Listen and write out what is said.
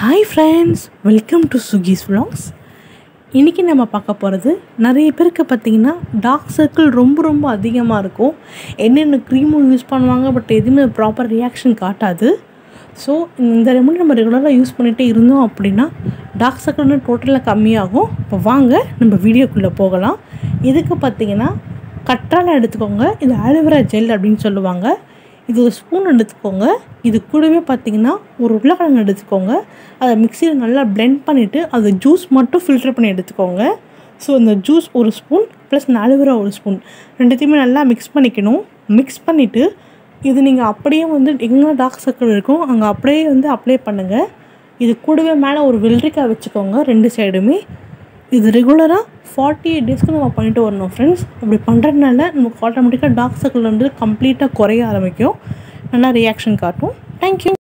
hi friends welcome to Sukee's vlogs இன்றைக்கி நம்ம பார்க்க போகிறது நிறைய பேருக்கு பார்த்திங்கன்னா டார்க் சர்க்கிள் ரொம்ப ரொம்ப அதிகமாக இருக்கும் என்னென்ன க்ரீமும் யூஸ் பண்ணுவாங்க பட் எதுவுமே ப்ராப்பர் ரியாக்ஷன் காட்டாது ஸோ இந்த ரெமெடி நம்ம ரெகுலராக யூஸ் பண்ணிகிட்டே இருந்தோம் அப்படின்னா டார்க் சர்க்கிள்னு டோட்டலாக கம்மியாகும் இப்போ வாங்க நம்ம வீடியோக்குள்ளே போகலாம் இதுக்கு பார்த்திங்கன்னா கற்றாழை எடுத்துக்கோங்க இது ஆலோவேரா ஜெல் அப்படின்னு சொல்லுவாங்க இது ஒரு ஸ்பூன் எடுத்துக்கோங்க இது கூடவே பார்த்தீங்கன்னா ஒரு உருளைக்கிழங்கு எடுத்துக்கோங்க அதை மிக்சியில் நல்லா blend பண்ணிவிட்டு அது ஜூஸ் மட்டும் ஃபில்டர் பண்ணி எடுத்துக்கோங்க ஸோ இந்த ஜூஸ் ஒரு ஸ்பூன் ப்ளஸ் ஆலோவேரா ஒரு ஸ்பூன் ரெண்டுத்தையுமே நல்லா மிக்ஸ் பண்ணிக்கணும் மிக்ஸ் பண்ணிவிட்டு இது நீங்கள் அப்படியே வந்து எங்கே டார்க் சர்க்கிள் இருக்கும் அங்கே அப்படியே வந்து அப்ளை பண்ணுங்கள் இது கூடவே மேலே ஒரு வெள்ளரிக்காய் வச்சுக்கோங்க ரெண்டு சைடுமே இது ரெகுலராக ஃபார்ட்டி எயிட் டேஸ்க்கு நம்ம பண்ணிட்டு வரணும் ஃப்ரெண்ட்ஸ் அப்படி பண்ணுறதுனால நமக்கு ஆட்டோமேட்டிக்காக டார்க் சர்க்கிள் வந்து கம்ப்ளீட்டாக குறைய ஆரம்பிக்கும் நல்லா ரியாக்ஷன் காட்டும் தேங்க்யூ